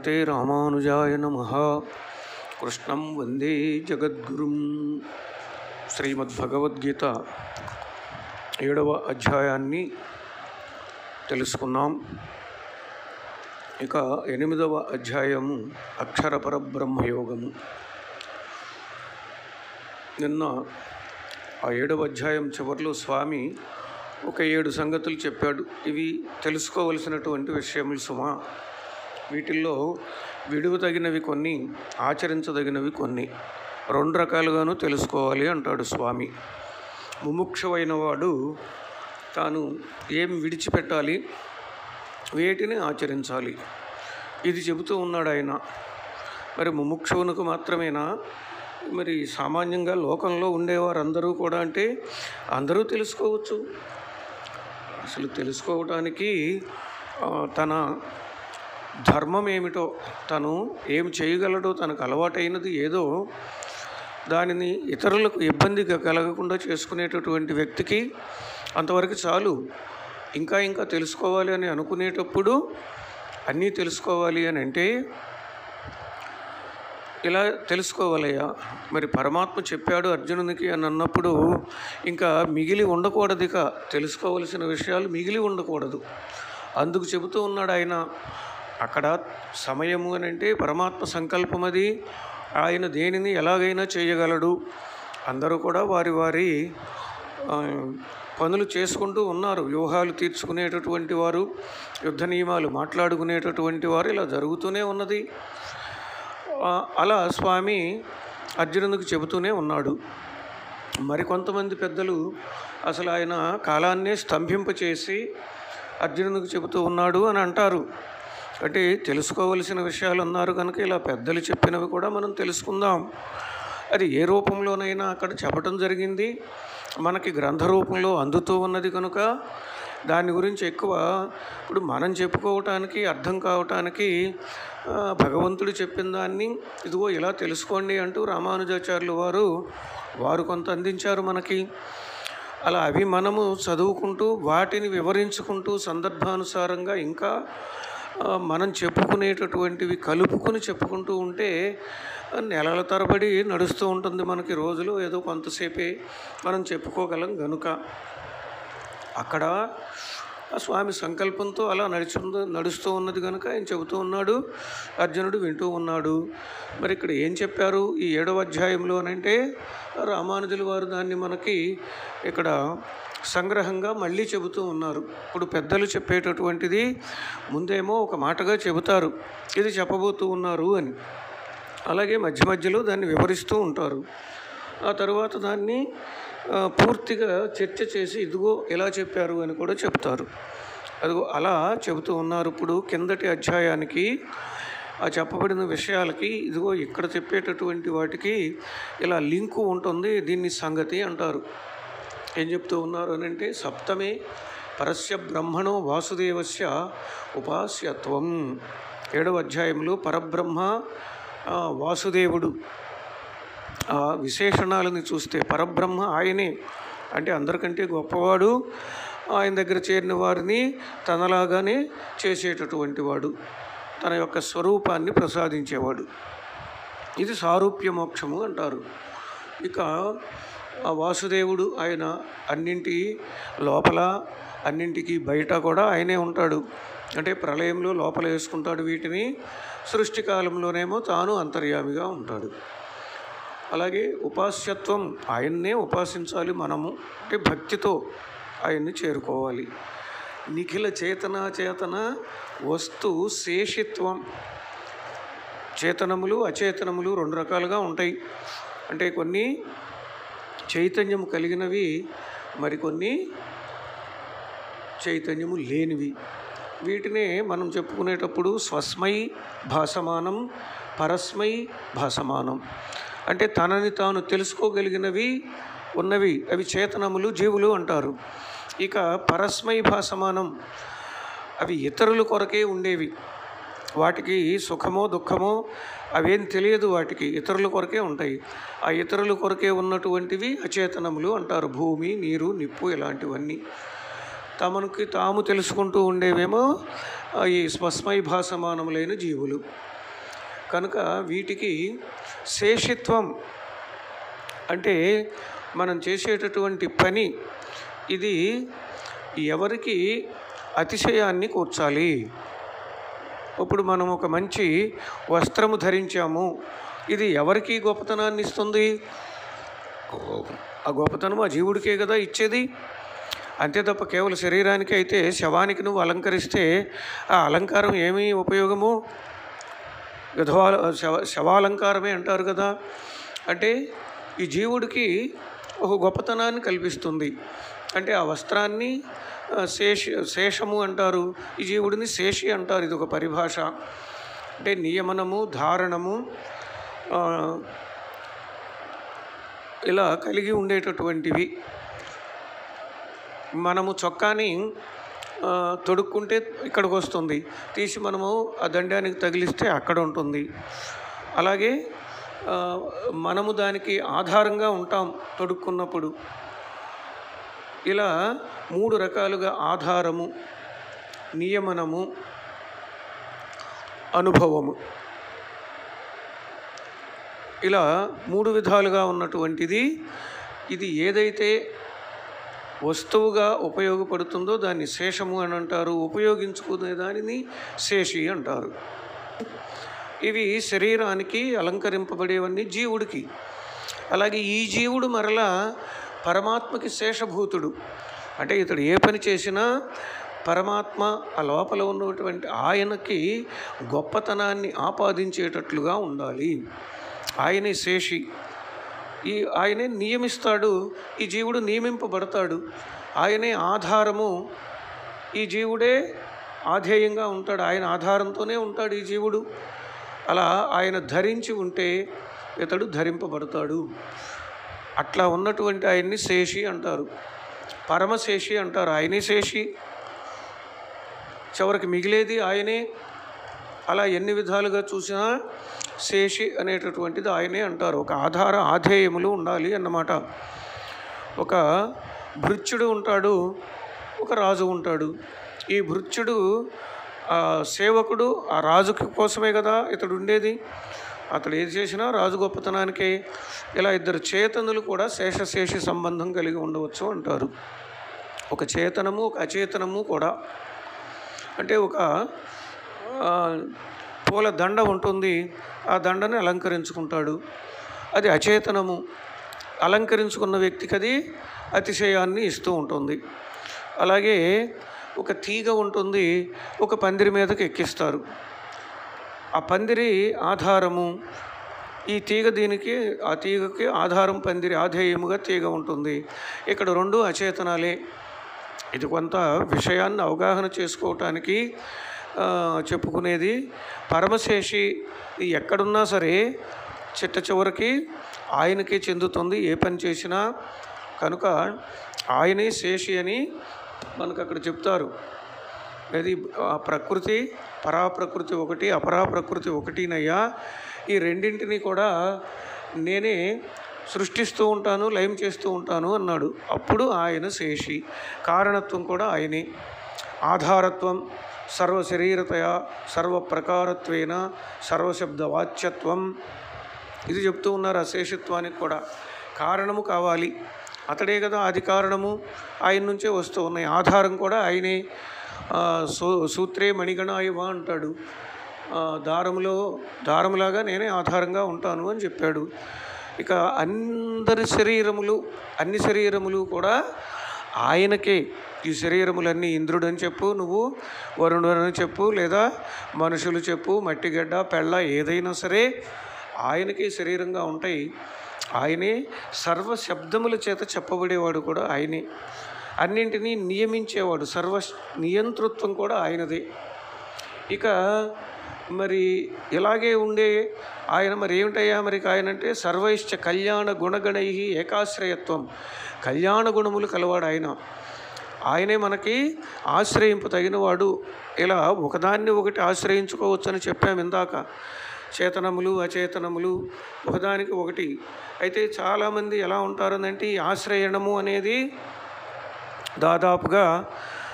శ్రీమతే రామానుజాయ నమ కృష్ణం వందే జగద్గురుం శ్రీమద్భగవద్గీత ఏడవ అధ్యాయాన్ని తెలుసుకున్నాం ఇక ఎనిమిదవ అధ్యాయము అక్షర పరబ్రహ్మయోగము నిన్న ఆ ఏడవ అధ్యాయం చివరిలో స్వామి ఒక ఏడు సంగతులు చెప్పాడు ఇవి తెలుసుకోవలసినటువంటి విషయములు సుమా వీటిల్లో విడువదగినవి కొన్ని ఆచరించదగినవి కొన్ని రెండు రకాలుగాను తెలుసుకోవాలి అంటాడు స్వామి ముముక్షువైన వాడు తాను ఏం విడిచిపెట్టాలి వేటిని ఆచరించాలి ఇది చెబుతూ ఉన్నాడు ఆయన మరి ముముక్షువునకు మాత్రమేనా మరి సామాన్యంగా లోకంలో ఉండేవారందరూ కూడా అంటే అందరూ తెలుసుకోవచ్చు అసలు తెలుసుకోవటానికి ఆ, తన ధర్మం ఏమిటో తను ఏం చేయగలడో తనకు అలవాటైనది ఏదో దానిని ఇతరులకు ఇబ్బందిగా కలగకుండా చేసుకునేటటువంటి వ్యక్తికి అంతవరకు చాలు ఇంకా ఇంకా తెలుసుకోవాలి అని అనుకునేటప్పుడు అన్నీ తెలుసుకోవాలి అని అంటే ఇలా తెలుసుకోవాలయ్యా మరి పరమాత్మ చెప్పాడు అర్జునునికి అని అన్నప్పుడు ఇంకా మిగిలి ఉండకూడదు ఇక తెలుసుకోవలసిన విషయాలు మిగిలి ఉండకూడదు అందుకు చెబుతూ ఉన్నాడు ఆయన అక్కడ సమయము అని అంటే పరమాత్మ సంకల్పం అది ఆయన దేనిని ఎలాగైనా చేయగలడు అందరూ కూడా వారి వారి ఆ, పనులు చేసుకుంటూ ఉన్నారు వ్యూహాలు తీర్చుకునేటటువంటి వారు యుద్ధ నియమాలు మాట్లాడుకునేటటువంటి వారు ఇలా జరుగుతూనే ఉన్నది ఆ, అలా స్వామి అర్జునునికి చెబుతూనే ఉన్నాడు మరికొంతమంది పెద్దలు అసలు ఆయన కాలాన్నే స్తంభింపచేసి అర్జునునికి చెబుతూ ఉన్నాడు అని అంటారు అంటే తెలుసుకోవలసిన విషయాలు అన్నారు కనుక ఇలా పెద్దలు చెప్పినవి కూడా మనం తెలుసుకుందాం అది ఏ రూపంలోనైనా అక్కడ చెప్పటం జరిగింది మనకి గ్రంథ రూపంలో అందుతూ ఉన్నది కనుక దాని గురించి ఎక్కువ ఇప్పుడు మనం చెప్పుకోవటానికి అర్థం కావటానికి ఆ, భగవంతుడు చెప్పిన దాన్ని ఇదిగో ఇలా తెలుసుకోండి అంటూ రామానుజాచార్యులు వారు వారు కొంత అందించారు మనకి అలా అవి మనము చదువుకుంటూ వాటిని వివరించుకుంటూ సందర్భానుసారంగా ఇంకా ఆ, మనం చెప్పుకునేటటువంటివి కలుపుకొని చెప్పుకుంటూ ఉంటే ఆ, నెలల తరబడి నడుస్తూ ఉంటుంది మనకి రోజులు ఏదో కొంతసేపే మనం చెప్పుకోగలం గనుక అక్కడ ఆ స్వామి సంకల్పంతో అలా నడిచి నడుస్తూ ఉన్నది కనుక ఆయన చెబుతూ ఉన్నాడు అర్జునుడు వింటూ ఉన్నాడు మరి ఇక్కడ ఏం చెప్పారు ఈ ఏడవ అధ్యాయంలో అంటే రామానుజుల వారు దాన్ని మనకి ఇక్కడ సంగ్రహంగా మళ్ళీ చెబుతూ ఉన్నారు ఇప్పుడు పెద్దలు చెప్పేటటువంటిది ముందేమో ఒక మాటగా చెబుతారు ఇది చెప్పబోతూ ఉన్నారు అని అలాగే మధ్య మధ్యలో దాన్ని వివరిస్తూ ఉంటారు ఆ తర్వాత దాన్ని ఆ, పూర్తిగా చర్చ చేసి ఇదిగో ఎలా చెప్పారు అని కూడా చెప్తారు అదిగో అలా చెబుతూ ఉన్నారు ఇప్పుడు కిందటి అధ్యాయానికి ఆ చెప్పబడిన విషయాలకి ఇదిగో ఇక్కడ చెప్పేటటువంటి వాటికి ఇలా లింకు ఉంటుంది దీన్ని సంగతి అంటారు ఏం చెప్తూ ఉన్నారు అని అంటే సప్తమే పరస్య బ్రహ్మణో వాసుదేవస్య ఉపాస్యత్వం ఏడవ అధ్యాయంలో పరబ్రహ్మ ఆ, వాసుదేవుడు ఆ విశేషణాలను చూస్తే పరబ్రహ్మ ఆయనే అంటే అందరికంటే గొప్పవాడు ఆయన దగ్గర చేరిన వారిని తనలాగానే చేసేటటువంటి వాడు తన యొక్క స్వరూపాన్ని ప్రసాదించేవాడు ఇది సారూప్య మోక్షము అంటారు ఇక ఆ వాసుదేవుడు ఆయన అన్నింటి లోపల అన్నింటికి బయట కూడా ఆయనే ఉంటాడు అంటే ప్రళయంలో లోపల వేసుకుంటాడు వీటిని సృష్టి కాలంలోనేమో తాను అంతర్యామిగా ఉంటాడు అలాగే ఉపాస్యత్వం ఆయన్నే ఉపాసించాలి మనము అంటే భక్తితో ఆయన్ని చేరుకోవాలి నిఖిల చేతన చేతన వస్తు శేషిత్వం చేతనములు అచేతనములు రెండు రకాలుగా ఉంటాయి అంటే కొన్ని చైతన్యము కలిగినవి మరికొన్ని చైతన్యము లేనివి వీటినే మనం చెప్పుకునేటప్పుడు స్వస్మై భాసమానం పరస్మై భాసమానం అంటే తనని తాను తెలుసుకోగలిగినవి ఉన్నవి అవి చేతనములు జీవులు అంటారు ఇక పరస్మై భాసమానం అవి ఇతరుల కొరకే ఉండేవి వాటికి సుఖమో దుఃఖమో అవేం తెలియదు వాటికి ఇతరుల కొరకే ఉంటాయి ఆ ఇతరుల కొరకే ఉన్నటువంటివి అచేతనములు అంటారు భూమి నీరు నిప్పు ఇలాంటివన్నీ తమకి తాము తెలుసుకుంటూ ఉండేవేమో ఆ, ఈ స్వస్మై భాసమానములైన జీవులు కనుక వీటికి శేషిత్వం అంటే మనం చేసేటటువంటి పని ఇది ఎవరికి అతిశయాన్ని కూర్చాలి ఇప్పుడు మనం ఒక మంచి వస్త్రము ధరించాము ఇది ఎవరికి గొప్పతనాన్ని ఇస్తుంది ఆ గొప్పతనం ఆ జీవుడికే కదా ఇచ్చేది అంతే తప్ప కేవలం శరీరానికి అయితే శవానికి నువ్వు అలంకరిస్తే ఆ అలంకారం ఏమీ ఉపయోగము విధవా శవ శవాలంకారమే అంటారు కదా అంటే ఈ జీవుడికి ఒక గొప్పతనాన్ని కల్పిస్తుంది అంటే ఆ వస్త్రాన్ని ఆ, శేష శేషము అంటారు ఈ జీవుడిని శేషి అంటారు ఇది ఒక పరిభాష అంటే నియమనము ధారణము ఆ, ఇలా కలిగి ఉండేటటువంటివి మనము చొక్కాని ఆ, తొడుక్కుంటే ఇక్కడికి వస్తుంది తీసి మనము ఆ దండానికి తగిలిస్తే అక్కడ ఉంటుంది అలాగే ఆ, మనము దానికి ఆధారంగా ఉంటాం తొడుక్కున్నప్పుడు ఇలా మూడు రకాలుగా ఆధారము నియమనము అనుభవము ఇలా మూడు విధాలుగా ఉన్నటువంటిది ఇది ఏదైతే వస్తువుగా ఉపయోగపడుతుందో దాన్ని శేషము అని అంటారు ఉపయోగించుకునే దానిని శేషి అంటారు ఇవి శరీరానికి అలంకరింపబడేవన్నీ జీవుడికి అలాగే ఈ జీవుడు మరలా పరమాత్మకి శేషభూతుడు అంటే ఇతడు ఏ పని చేసినా పరమాత్మ ఆ లోపల ఉన్నటువంటి ఆయనకి గొప్పతనాన్ని ఆపాదించేటట్లుగా ఉండాలి ఆయనే శేషి ఈ ఆయనే నియమిస్తాడు ఈ జీవుడు నియమింపబడతాడు ఆయనే ఆధారము ఈ జీవుడే ఆధేయంగా ఉంటాడు ఆయన ఆధారంతోనే ఉంటాడు ఈ జీవుడు అలా ఆయన ధరించి ఉంటే ఇతడు ధరింపబడతాడు అట్లా ఉన్నటువంటి ఆయన్ని శేషి అంటారు పరమశేషి అంటారు ఆయనే శేషి చివరికి మిగిలేది ఆయనే అలా ఎన్ని విధాలుగా చూసినా శేషి అనేటటువంటిది ఆయనే అంటారు ఒక ఆధార ఆధేయములు ఉండాలి అన్నమాట ఒక భృత్యుడు ఉంటాడు ఒక రాజు ఉంటాడు ఈ భృత్యుడు ఆ సేవకుడు ఆ రాజుకి కోసమే కదా ఇతడు ఉండేది అతడు ఏది చేసినా రాజు గొప్పతనానికే ఇలా ఇద్దరు చేతనులు కూడా శేషశేషి సంబంధం కలిగి ఉండవచ్చు అంటారు ఒక చేతనము ఒక అచేతనము కూడా అంటే ఒక ఆ, పూల దండ ఉంటుంది ఆ దండని అలంకరించుకుంటాడు అది అచేతనము అలంకరించుకున్న వ్యక్తికి అది అతిశయాన్ని ఇస్తూ ఉంటుంది అలాగే ఒక తీగ ఉంటుంది ఒక పందిరి మీదకి ఎక్కిస్తారు ఆ పందిరి ఆధారము ఈ తీగ దీనికి ఆ తీగకి ఆధారం పందిరి ఆధేయముగా తీగ ఉంటుంది ఇక్కడ రెండు అచేతనాలే ఇది కొంత విషయాన్ని అవగాహన చేసుకోవటానికి ఆ, చెప్పుకునేది పరమశేషి ఎక్కడున్నా సరే చిట్ట చివరికి ఆయనకే చెందుతుంది ఏ పని చేసినా కనుక ఆయనే శేషి అని మనకు అక్కడ చెప్తారు అది ఆ ప్రకృతి పరాప్రకృతి ఒకటి అపరాప్రకృతి ఒకటినయ్యా ఈ రెండింటిని కూడా నేనే సృష్టిస్తూ ఉంటాను లయం చేస్తూ ఉంటాను అన్నాడు అప్పుడు ఆయన శేషి కారణత్వం కూడా ఆయనే ఆధారత్వం సర్వ శరీరతయ సర్వ ప్రకారత్వేన సర్వశబ్ద వాచ్యత్వం ఇది చెప్తూ ఉన్నారు ఆ శేషత్వానికి కూడా కారణము కావాలి అతడే కదా ఆది కారణము ఆయన నుంచే వస్తూ ఉన్నాయి ఆధారం కూడా ఆయనే ఆ, సూ సూత్రే మణిగణాయవ అంటాడు ఆ, దారములో దారములాగా నేనే ఆధారంగా ఉంటాను అని చెప్పాడు ఇక అందరి శరీరములు అన్ని శరీరములు కూడా ఆయనకే ఈ శరీరములన్నీ ఇంద్రుడు అని చెప్పు నువ్వు వరుణుడు అని చెప్పు లేదా మనుషులు చెప్పు మట్టిగడ్డ పెళ్ళ ఏదైనా సరే ఆయనకే శరీరంగా ఉంటాయి ఆయనే సర్వ శబ్దముల చేత చెప్పబడేవాడు కూడా ఆయనే అన్నింటినీ నియమించేవాడు సర్వ నియంతృత్వం కూడా ఆయనదే ఇక మరి ఇలాగే ఉండే ఆయన మరి ఏమిటయ్యా మరి ఆయన అంటే సర్వైశ్చ కళ్యాణ గుణగణై ఏకాశ్రయత్వం కళ్యాణ గుణములు కలవాడు ఆయన ఆయనే మనకి ఆశ్రయింపు తగినవాడు ఇలా ఒకదాన్ని ఒకటి ఆశ్రయించుకోవచ్చని చెప్పాము ఇందాక చేతనములు అచేతనములు ఒకదానికి ఒకటి అయితే చాలామంది ఎలా ఉంటారనంటే ఈ ఆశ్రయణము అనేది దాదాపుగా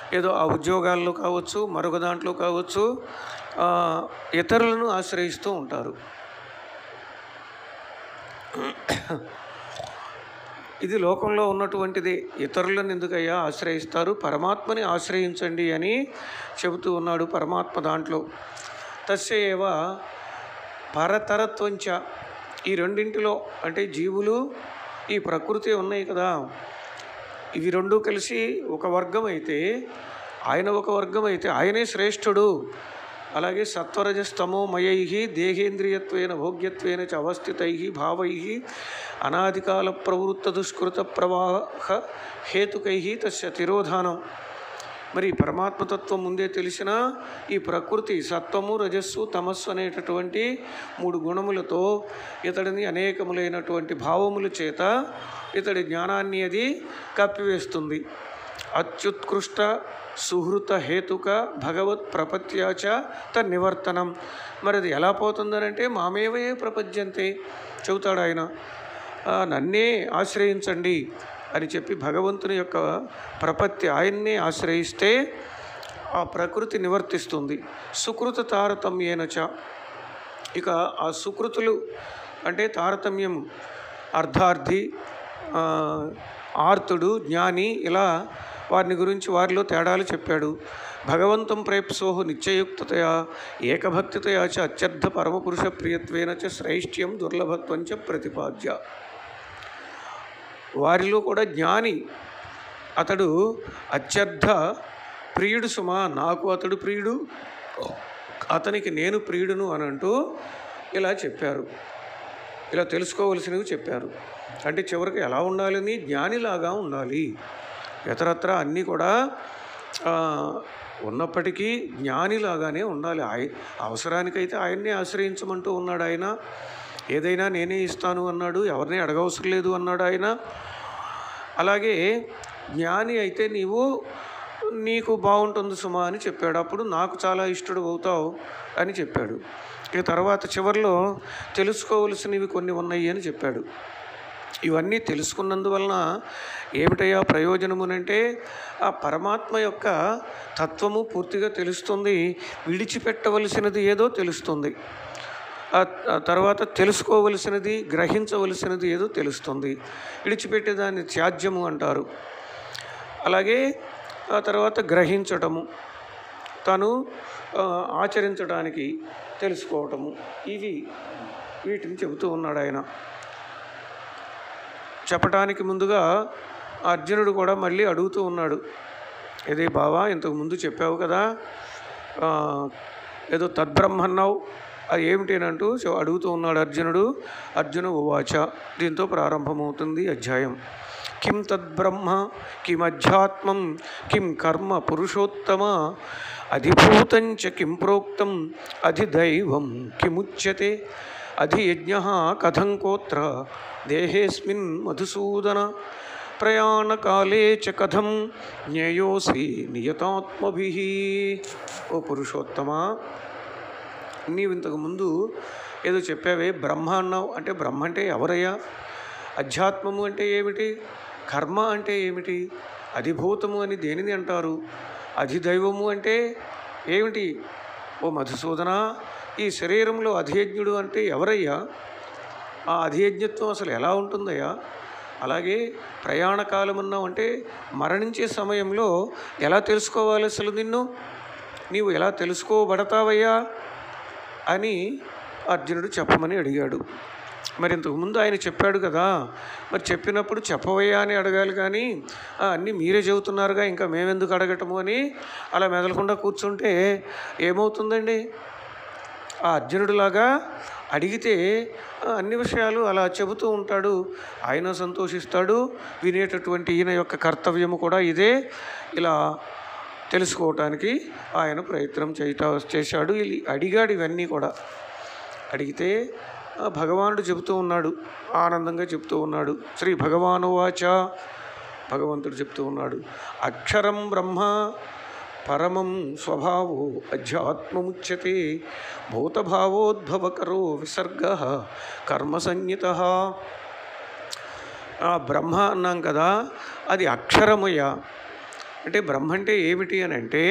ఏదో ఆ ఉద్యోగాల్లో కావచ్చు మరొక దాంట్లో కావచ్చు ఆ, ఇతరులను ఆశ్రయిస్తూ ఉంటారు ఇది లోకంలో ఉన్నటువంటిది ఇతరులను ఎందుకయ్యా ఆశ్రయిస్తారు పరమాత్మని ఆశ్రయించండి అని చెబుతూ ఉన్నాడు పరమాత్మ దాంట్లో తస్యేవ పరతరత్వంచ ఈ రెండింటిలో అంటే జీవులు ఈ ప్రకృతి ఉన్నాయి కదా ఇవి రెండు కలిసి ఒక వర్గం అయితే ఆయన ఒక వర్గం అయితే ఆయనే శ్రేష్ఠుడు అలాగే సత్వరజస్తమో మయై దేహేంద్రియత్వేన భోగ్యత్వేన చ అవస్థితై భావై అనాదికాల ప్రవృత్త దుష్కృత ప్రవాహ హేతుకై తస్య తిరోధానం మరి పరమాత్మతత్వం ముందే తెలిసిన ఈ ప్రకృతి సత్వము రజస్సు తమస్సు అనేటటువంటి మూడు గుణములతో ఇతడిని అనేకములైనటువంటి భావముల చేత ఇతడి జ్ఞానాన్ని అది కప్పివేస్తుంది అత్యుత్కృష్ట సుహృత హేతుక భగవత్ ప్రపత్యాచ తన్నివర్తనం మరి అది ఎలా పోతుందనంటే మామేవే ప్రపద్యంతే చెబుతాడు ఆయన "ఆ, నన్నే ఆశ్రయించండి అని చెప్పి భగవంతుని యొక్క ప్రపత్తి ఆయన్నే ఆశ్రయిస్తే ఆ ప్రకృతి నివర్తిస్తుంది సుకృత తారతమ్యేనచ ఇక ఆ సుకృతులు అంటే తారతమ్యము అర్ధార్థి ఆ, ఆర్తుడు జ్ఞాని ఇలా వారిని గురించి వారిలో తేడాలు చెప్పాడు భగవంతం ప్రేప్సోహు నిత్యయుక్తతయా ఏకభక్తితయా చ అత్యర్థ పరమపురుష ప్రియత్వేన చ శ్రైష్ట్యం దుర్లభత్వం చ ప్రతిపాద్య వారిలో కూడా జ్ఞాని అతడు అత్యర్థ ప్రియుడు సుమా నాకు అతడు ప్రియుడు అతనికి నేను ప్రియుడును అని అంటూ ఇలా చెప్పారు ఇలా తెలుసుకోవలసినవి చెప్పారు అంటే చివరికి ఎలా ఉండాలని జ్ఞానిలాగా ఉండాలి ఇతరత్ర అన్నీ కూడా ఆ, ఉన్నప్పటికీ జ్ఞానిలాగానే ఉండాలి ఆయ అవసరానికైతే ఆయన్నే ఆశ్రయించమంటూ ఉన్నాడు ఆయన ఏదైనా నేనే ఇస్తాను అన్నాడు ఎవరిని అడగవసరం లేదు అన్నాడు ఆయన అలాగే జ్ఞాని అయితే నీవు నీకు బాగుంటుంది సుమా అని చెప్పాడు అప్పుడు నాకు చాలా ఇష్టడు అవుతావు అని చెప్పాడు ఇక తర్వాత చివరిలో తెలుసుకోవలసినవి కొన్ని ఉన్నాయి అని చెప్పాడు ఇవన్నీ తెలుసుకున్నందువలన ఏమిటయ్యా ప్రయోజనమునంటే ఆ పరమాత్మ యొక్క తత్వము పూర్తిగా తెలుస్తుంది విడిచిపెట్టవలసినది ఏదో తెలుస్తుంది ఆ ఆ తర్వాత తెలుసుకోవలసినది గ్రహించవలసినది ఏదో తెలుస్తుంది విడిచిపెట్టేదాన్ని త్యాజ్యము అంటారు అలాగే ఆ తర్వాత గ్రహించటము తను ఆ, ఆచరించడానికి తెలుసుకోవటము ఇవి వీటిని చెబుతూ ఉన్నాడు ఆయన చెప్పటానికి ముందుగా అర్జునుడు కూడా మళ్ళీ అడుగుతూ ఉన్నాడు ఏదే బావా ఇంతకు ముందు చెప్పావు కదా ఆ, ఏదో తద్బ్రహ్మన్నావు అది ఏమిటి అని అంటూ చె- అడుగుతూ ఉన్నాడు అర్జునుడు అర్జున ఉవాచ దీంతో ప్రారంభమవుతుంది అధ్యాయం కిం తద్బ్రహ్మ కిమధ్యాత్మం కిం కర్మ పురుషోత్తమ అధిభూతంచ కిం ప్రోక్తం అధిదైవం కిముచ్యతే అధియజ్ఞ కథం కోత్ర దేహేస్మిన్ మధుసూదన ప్రయాణకాలే చ కథం జ్ఞేయోసి నియతాత్మభి ఓ పురుషోత్తమా నీవు ఇంతకు ముందు ఏదో చెప్పావే బ్రహ్మ అన్నావు అంటే బ్రహ్మ అంటే ఎవరయ్యా అధ్యాత్మము అంటే ఏమిటి కర్మ అంటే ఏమిటి అధిభూతము అని దేనిని అంటారు అధిదైవము అంటే ఏమిటి ఓ మధుసూదన ఈ శరీరంలో అధియజ్ఞుడు అంటే ఎవరయ్యా ఆ అధియజ్ఞత్వం అసలు ఎలా ఉంటుందయ్యా అలాగే ప్రయాణ కాలం అన్నావు అంటే మరణించే సమయంలో ఎలా తెలుసుకోవాలి అసలు నిన్ను నీవు ఎలా తెలుసుకోబడతావయ్యా అని అర్జునుడు చెప్పమని అడిగాడు మరి ఇంతకుముందు ఆయన చెప్పాడు కదా మరి చెప్పినప్పుడు చెప్పవయ్యా అని అడగాలి కానీ "ఆ, అన్నీ మీరే చెబుతున్నారుగా ఇంకా మేమెందుకు అడగటము అని అలా మెదలకుండా కూర్చుంటే ఏమవుతుందండి ఆ అర్జునుడిలాగా అడిగితే ఆ, అన్ని విషయాలు అలా చెబుతూ ఉంటాడు ఆయన సంతోషిస్తాడు వినేటటువంటి ఈయన యొక్క కర్తవ్యము కూడా ఇదే ఇలా తెలుసుకోవటానికి ఆయన ప్రయత్నం చేయట చేశాడు ఇది అడిగాడు ఇవన్నీ కూడా అడిగితే ఆ, భగవానుడు చెబుతూ ఉన్నాడు ఆనందంగా చెప్తూ ఉన్నాడు శ్రీ భగవాను వాచ భగవంతుడు చెప్తూ ఉన్నాడు అక్షరం బ్రహ్మ పరమం స్వభావో అధ్యాత్మముచ్యతే భూతభావోద్భవకరో విసర్గ కర్మ సంహిత ఆ బ్రహ్మ అన్నాం కదా అది అక్షరమయ్య అంటే బ్రహ్మ అంటే ఏమిటి అని అంటే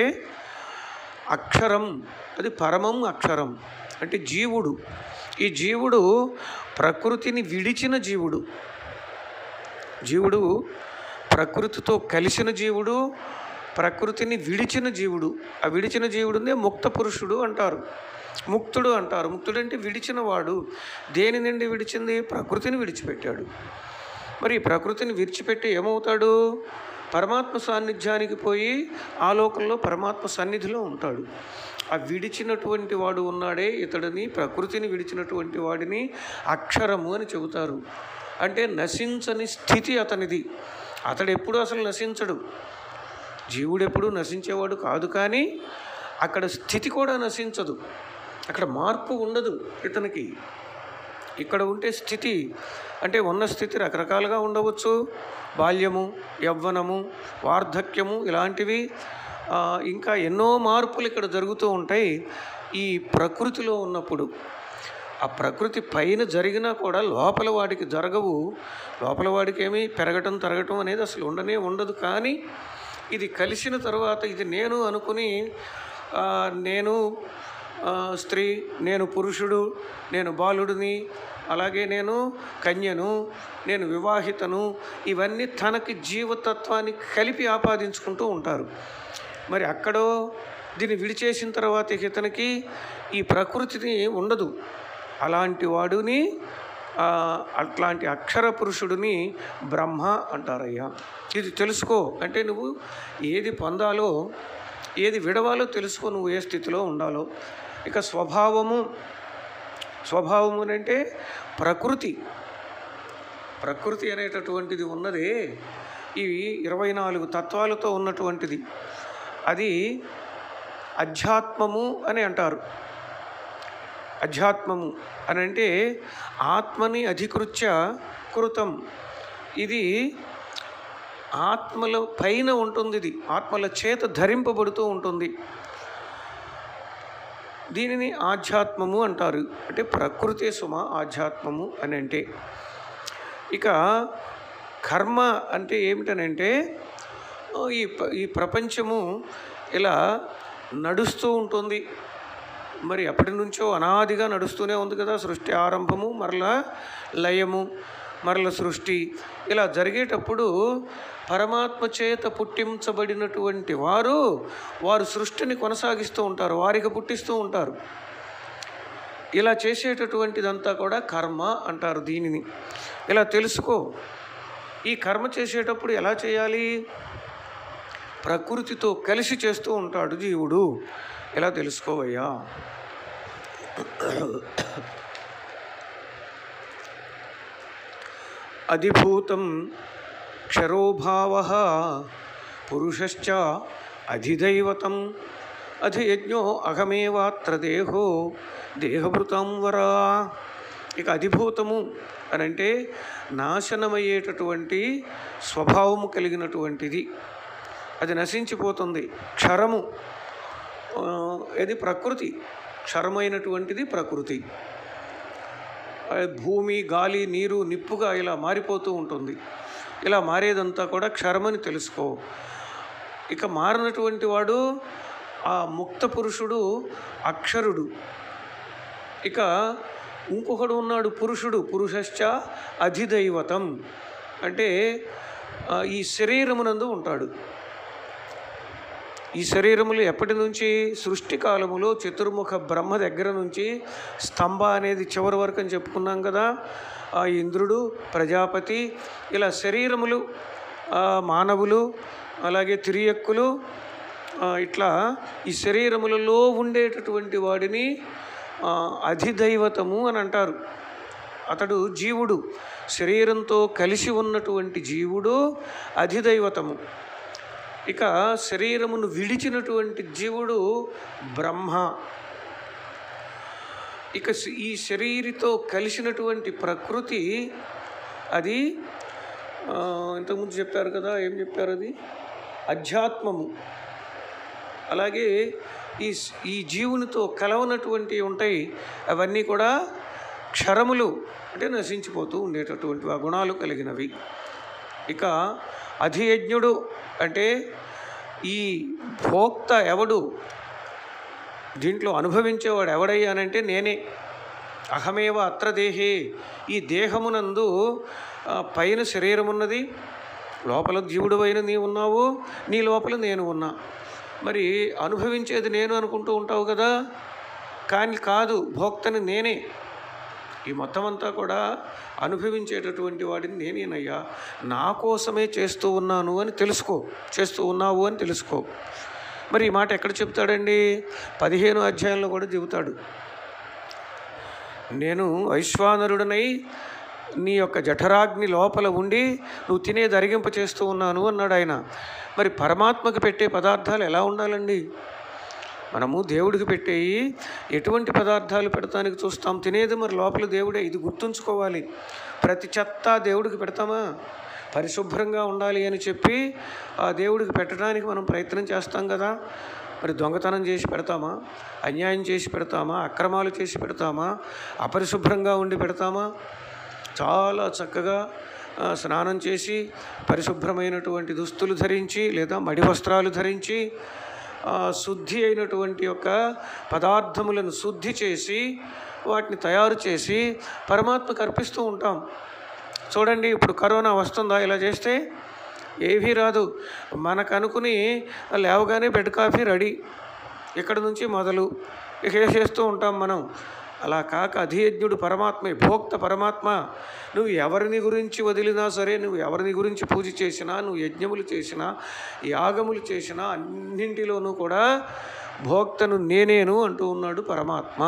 అక్షరం అది పరమం అక్షరం అంటే జీవుడు ఈ జీవుడు ప్రకృతిని విడిచిన జీవుడు జీవుడు ప్రకృతితో కలిసిన జీవుడు ప్రకృతిని విడిచిన జీవుడు ఆ విడిచిన జీవుడునే ముక్త పురుషుడు అంటారు ముక్తుడు అంటారు ముక్తుడు అంటే విడిచిన వాడు దేని నుండి విడిచింది ప్రకృతిని విడిచిపెట్టాడు మరి ఈ ప్రకృతిని విడిచిపెట్టి ఏమవుతాడు పరమాత్మ సాన్నిధ్యానికి పోయి ఆ లోకంలో పరమాత్మ సన్నిధిలో ఉంటాడు ఆ విడిచినటువంటి వాడు ఉన్నాడే ఇతడిని ప్రకృతిని విడిచినటువంటి వాడిని అక్షరము అని చెబుతారు అంటే నశించని స్థితి అతనిది అతడు ఎప్పుడు అసలు నశించడు జీవుడు ఎప్పుడు నశించేవాడు కాదు కానీ అక్కడ స్థితి కూడా నశించదు అక్కడ మార్పు ఉండదు ఇతనికి ఇక్కడ ఉంటే స్థితి అంటే ఉన్న స్థితి రకరకాలుగా ఉండవచ్చు బాల్యము యవ్వనము వార్ధక్యము ఇలాంటివి ఆ, ఇంకా ఎన్నో మార్పులు ఇక్కడ జరుగుతూ ఉంటాయి ఈ ప్రకృతిలో ఉన్నప్పుడు ఆ ప్రకృతి పైన జరిగినా కూడా లోపల వాడికి జరగవు లోపల వాడికి ఏమీ పెరగటం తరగటం అనేది అసలు ఉండనే ఉండదు కానీ ఇది కలిసిన తర్వాత ఇది నేను అనుకుని ఆ, నేను ఆ, స్త్రీ నేను పురుషుడు నేను బాలుడిని అలాగే నేను కన్యను నేను వివాహితను ఇవన్నీ తనకి జీవతత్వాన్ని కలిపి ఆపాదించుకుంటూ ఉంటారు మరి అక్కడో దీన్ని విడిచేసిన తర్వాత ఇక ఇతనికి ఈ ప్రకృతిని ఉండదు అలాంటి వాడుని ఆ, అట్లాంటి అక్షర పురుషుడిని బ్రహ్మ అంటారయ్యా ఇది తెలుసుకో అంటే నువ్వు ఏది పొందాలో ఏది విడవాలో తెలుసుకో నువ్వు ఏ స్థితిలో ఉండాలో ఇక స్వభావము స్వభావము అని అంటే ప్రకృతి ప్రకృతి అనేటటువంటిది ఉన్నదే ఇవి ఇరవై నాలుగు తత్వాలతో ఉన్నటువంటిది అది అధ్యాత్మము అని అంటారు అధ్యాత్మము అని అంటే ఆత్మని అధికృత్య కృతం ఇది ఆత్మల పైన ఉంటుంది ఇది ఆత్మల చేత ధరింపబడుతూ ఉంటుంది దీనిని ఆధ్యాత్మము అంటారు అంటే ప్రకృతి సుమ ఆధ్యాత్మము అని అంటే ఇక కర్మ అంటే ఏమిటనంటే ఓ, ఈ ప- ఈ ప్రపంచము ఇలా నడుస్తూ ఉంటుంది మరి ఎప్పటి నుంచో అనాదిగా నడుస్తూనే ఉంది కదా సృష్టి ఆరంభము మరలా లయము మరల సృష్టి ఇలా జరిగేటప్పుడు పరమాత్మ చేత పుట్టించబడినటువంటి వారు వారు సృష్టిని కొనసాగిస్తూ ఉంటారు వారికి పుట్టిస్తూ ఉంటారు ఇలా చేసేటటువంటిదంతా కూడా కర్మ అంటారు దీనిని ఇలా తెలుసుకో ఈ కర్మ చేసేటప్పుడు ఎలా చేయాలి ప్రకృతితో కలిసి చేస్తూ ఉంటాడు జీవుడు ఎలా తెలుసుకోవయ్యా అధిభూతం క్షరోభావ పురుషశ్చ అధిదైవతం అధియజ్ఞో అహమేవాత్ర దేహో దేహభృతం వరా ఇక అధిభూతము అని అంటే నాశనమయ్యేటటువంటి స్వభావము కలిగినటువంటిది అది నశించిపోతుంది క్షరము ఆ, ఇది ప్రకృతి క్షరమైనటువంటిది ప్రకృతి ఆ, భూమి గాలి నీరు నిప్పుగా ఇలా మారిపోతూ ఉంటుంది ఇలా మారేదంతా కూడా క్షరమని తెలుసుకో ఇక మారినటువంటి వాడు ఆ ముక్త పురుషుడు అక్షరుడు ఇక ఇంకొకడు ఉన్నాడు పురుషుడు పురుషశ్చ అధిదైవతం అంటే ఆ, ఈ శరీరమునందు ఉంటాడు ఈ శరీరములు ఎప్పటి నుంచి సృష్టి కాలములో చతుర్ముఖ బ్రహ్మ దగ్గర నుంచి స్తంభ అనేది చివరి వరకు అని చెప్పుకున్నాం కదా ఆ ఇంద్రుడు ప్రజాపతి ఇలా శరీరములు ఆ, మానవులు అలాగే తిరియక్కులు ఆ, ఇట్లా ఈ శరీరములలో ఉండేటటువంటి వాడిని ఆ, అధిదైవతము అని అంటారు అతడు జీవుడు శరీరంతో కలిసి ఉన్నటువంటి జీవుడు అధిదైవతము ఇక శరీరమును విడిచినటువంటి జీవుడు బ్రహ్మ ఇక శ- ఈ శరీరితో కలిసినటువంటి ప్రకృతి అది ఆ, ఇంతకుముందు చెప్పారు కదా ఏం చెప్పారు అది అధ్యాత్మము అలాగే ఈ స్- ఈ జీవునితో కలవనటువంటి ఉంటాయి అవన్నీ కూడా క్షరములు అంటే నశించిపోతూ ఉండేటటువంటి ఆ గుణాలు కలిగినవి ఇక అధియజ్ఞుడు అంటే ఈ భోక్త ఎవడు దీంట్లో అనుభవించేవాడు ఎవడయ్యానంటే నేనే అహమేవ అత్ర దేహే ఈ దేహమునందు ఆ, పైన శరీరం ఉన్నది లోపల జీవుడు అయిన నీ ఉన్నావు నీ లోపల నేను ఉన్నా మరి అనుభవించేది నేను అనుకుంటూ ఉంటావు కదా కానీ కాదు భోక్తని నేనే ఈ మొత్తం అంతా కూడా అనుభవించేటటువంటి వాడిని నేనేనయ్యా నా కోసమే చేస్తూ ఉన్నాను అని తెలుసుకో చేస్తూ ఉన్నావు అని తెలుసుకో మరి ఈ మాట ఎక్కడ చెప్తాడండి పదిహేను అధ్యాయంలో కూడా చెబుతాడు నేను వైశ్వానరుడనై నీ యొక్క జఠరాగ్ని లోపల ఉండి నువ్వు తినేది అరిగింప చేస్తూ ఉన్నాను అన్నాడు ఆయన మరి పరమాత్మకు పెట్టే పదార్థాలు ఎలా ఉండాలండి మనము దేవుడికి పెట్టేయి ఎటువంటి పదార్థాలు పెడతానికి చూస్తాం తినేది మరి లోపల దేవుడే ఇది గుర్తుంచుకోవాలి ప్రతి చెత్త దేవుడికి పెడతామా పరిశుభ్రంగా ఉండాలి అని చెప్పి ఆ దేవుడికి పెట్టడానికి మనం ప్రయత్నం చేస్తాం కదా మరి దొంగతనం చేసి పెడతామా అన్యాయం చేసి పెడతామా అక్రమాలు చేసి పెడతామా అపరిశుభ్రంగా ఉండి పెడతామా చాలా చక్కగా ఆ, స్నానం చేసి పరిశుభ్రమైనటువంటి దుస్తులు ధరించి లేదా మడి వస్త్రాలు ధరించి ఆ, శుద్ధి అయినటువంటి యొక్క పదార్థములను శుద్ధి చేసి వాటిని తయారు చేసి పరమాత్మకు అర్పిస్తూ ఉంటాం చూడండి ఇప్పుడు కరోనా వస్తుందా ఇలా చేస్తే ఏవీ రాదు మనకు అనుకుని లేవగానే బెడ్ కాఫీ రెడీ ఇక్కడ నుంచి మొదలు ఇక చేస్తూ ఉంటాం మనం అలా కాక అధియజ్ఞుడు పరమాత్మే భోక్త పరమాత్మ నువ్వు ఎవరిని గురించి వదిలినా సరే నువ్వు ఎవరిని గురించి పూజ చేసినా నువ్వు యజ్ఞములు చేసినా యాగములు చేసినా అన్నింటిలోనూ కూడా భోక్తను నేనేను అంటూ ఉన్నాడు పరమాత్మ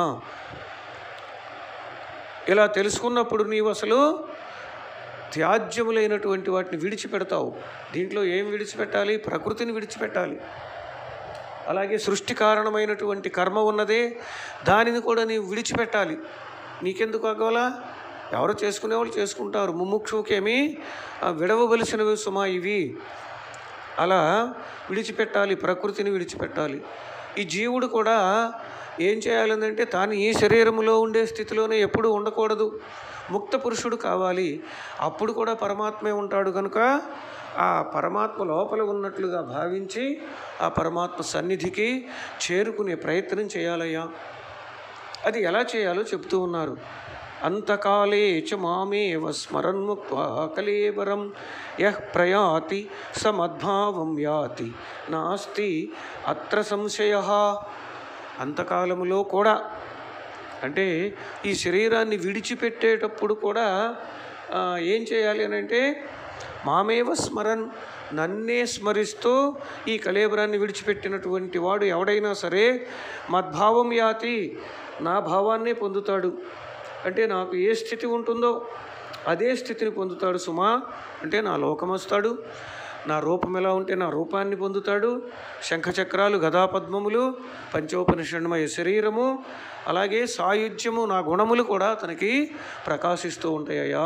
ఇలా తెలుసుకున్నప్పుడు నీవు అసలు త్యాజ్యములైనటువంటి వాటిని విడిచిపెడతావు దీంట్లో ఏం విడిచిపెట్టాలి ప్రకృతిని విడిచిపెట్టాలి అలాగే సృష్టి కారణమైనటువంటి కర్మ ఉన్నదే దానిని కూడా నీవు విడిచిపెట్టాలి నీకెందుకు అగవలా ఎవరు చేసుకునేవాళ్ళు చేసుకుంటారు ముముక్షుకేమి ఆ, విడవవలసినవి సుమా ఇవి అలా విడిచిపెట్టాలి ప్రకృతిని విడిచిపెట్టాలి ఈ జీవుడు కూడా ఏం చేయాలంటే తాను ఈ శరీరములో ఉండే స్థితిలోనే ఎప్పుడూ ఉండకూడదు ముక్త పురుషుడు కావాలి అప్పుడు కూడా పరమాత్మే ఉంటాడు కనుక ఆ పరమాత్మ లోపల ఉన్నట్లుగా భావించి ఆ పరమాత్మ సన్నిధికి చేరుకునే ప్రయత్నం చేయాలయ్యా అది ఎలా చేయాలో చెప్తూ ఉన్నారు అంతకాలే చ మామేవ స్మరన్ముక్త్వా కలేవరం యః ప్రయాతి సమద్భావం యాతి నాస్తి అత్ర సంశయ అంతకాలములో కూడా అంటే ఈ శరీరాన్ని విడిచిపెట్టేటప్పుడు కూడా ఆ, ఏం చేయాలి అని అంటే మామేవ స్మరన్ నన్నే స్మరిస్తూ ఈ కలేబరాన్ని విడిచిపెట్టినటువంటి వాడు ఎవడైనా సరే మద్భావం యాతి నా భావాన్నే పొందుతాడు అంటే నాకు ఏ స్థితి ఉంటుందో అదే స్థితిని పొందుతాడు సుమా అంటే నా లోకం వస్తాడు నా రూపం ఎలా ఉంటే నా రూపాన్ని పొందుతాడు శంఖచక్రాలు గదాపద్మములు పంచోపనిషణమయ శరీరము అలాగే సాయుధ్యము నా గుణములు కూడా తనకి ప్రకాశిస్తూ ఉంటాయ్యా